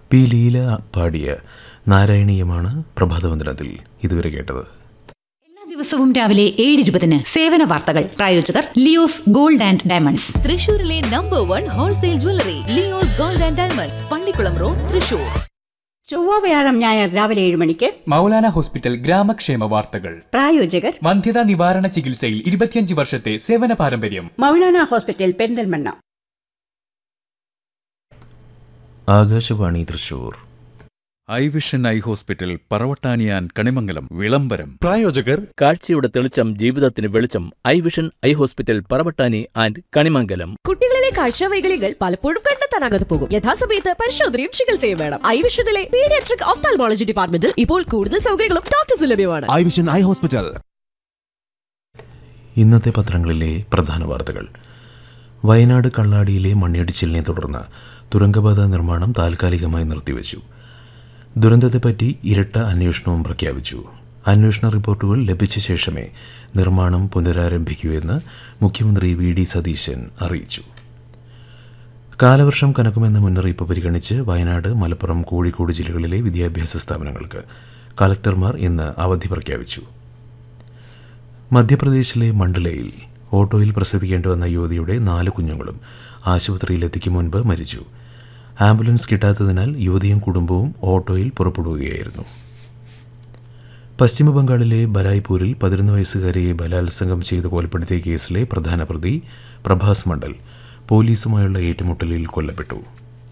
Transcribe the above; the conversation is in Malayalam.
പി ലീല പാടിയ നാരായണീയമാണ് പ്രഭാതവന്ദനത്തിൽ ഇതുവരെ കേട്ടത് എല്ലാ ദിവസവും രാവിലെ ഏഴ് ഇരുപതിന് സേവന വാർത്തകൾ പ്രായോജകർ ലിയോസ് ഗോൾഡ് ആൻഡ് ഡയമണ്ട്സ് തൃശൂരിലെ number one wholesale jewellery Leo's gold and diamonds Pallikulam road Thrissur ചൊവ്വ വ്യാഴം ഞായർ രാവിലെ ഏഴ് മണിക്ക് മൗലാന ഹോസ്പിറ്റൽ ഗ്രാമക്ഷേമ വാർത്തകൾ പ്രായോജകർ വന്ധ്യതാ നിവാരണ ചികിത്സയിൽ ഇരുപത്തിയഞ്ച് വർഷത്തെ സേവന പാരമ്പര്യം Moulana hospital Perinthalmanna Akashvani Thrissur eye vision eye hospital പറവട്ടാനിയാൻ കണിമംഗലം വിളംബരം പ്രായോജകർ കാഴ്ചയുടെ തെളിച്ചം ജീവിതത്തിന് വെളിച്ചം eye vision eye hospital Paravattani and Kanimangalam കുട്ടികളിലെ കാഴ്ചവൈകല്യങ്ങൾ പലപ്പോഴും കണ്ടെത്താനാകാതെ പോകും യഥാസമയത്ത് പരിശോധനയും ചികിത്സയും വേണം ഐവിഷനിലെ പീഡിയാട്രിക് ഓഫ്താൽമോളജി ഡിപ്പാർട്ട്മെന്റിൽ ഇപ്പോൾ കൂടുതൽ സൗകര്യങ്ങളും ഡോക്ടേഴ്സ് ലഭ്യമാണ് ഐ വിഷൻ ഐ ഹോസ്പിറ്റൽ ഇന്നത്തെ പത്രങ്ങളിലെ പ്രധാന വാർത്തകൾ വയനാട് കള്ളാടിയിലെ മണ്ണിടിച്ചിലിനെ തുടർന്ന് തുരങ്കപാത നിർമ്മാണം താൽക്കാലികമായി നിർത്തിവെച്ചു ദുരന്തത്തെപ്പറ്റി ഇരട്ട അന്വേഷണവും പ്രഖ്യാപിച്ചു അന്വേഷണ റിപ്പോർട്ടുകൾ ലഭിച്ച ശേഷമേ നിർമ്മാണം പുനരാരംഭിക്കൂ എന്ന് മുഖ്യമന്ത്രി വി ഡി സതീശൻ അറിയിച്ചു കാലവർഷം കനക്കുമെന്ന മുന്നറിയിപ്പ് പരിഗണിച്ച് വയനാട് മലപ്പുറം കോഴിക്കോട് ജില്ലകളിലെ വിദ്യാഭ്യാസ സ്ഥാപനങ്ങൾക്ക് കളക്ടർമാർ ഇന്ന് അവധി പ്രഖ്യാപിച്ചു മധ്യപ്രദേശിലെ മണ്ഡലയിൽ ഓട്ടോയിൽ പ്രസവിക്കേണ്ടി വന്ന യുവതിയുടെ നാല് കുഞ്ഞുങ്ങളും ആശുപത്രിയിലെത്തിക്കും മുൻപ് മരിച്ചു ആംബുലൻസ് കിട്ടാത്തതിനാൽ യുവതിയും കുടുംബവും ഓട്ടോയിൽ പുറപ്പെടുകയായിരുന്നു പശ്ചിമബംഗാളിലെ ബലായ്പൂരിൽ പതിനൊന്ന് വയസ്സുകാരിയെ ബലാത്സംഗം ചെയ്ത് കൊലപ്പെടുത്തിയ കേസിലെ പ്രധാന പ്രതി പ്രഭാസ് മണ്ഡൽ പോലീസുമായുള്ള ഏറ്റുമുട്ടലിൽ കൊല്ലപ്പെട്ടു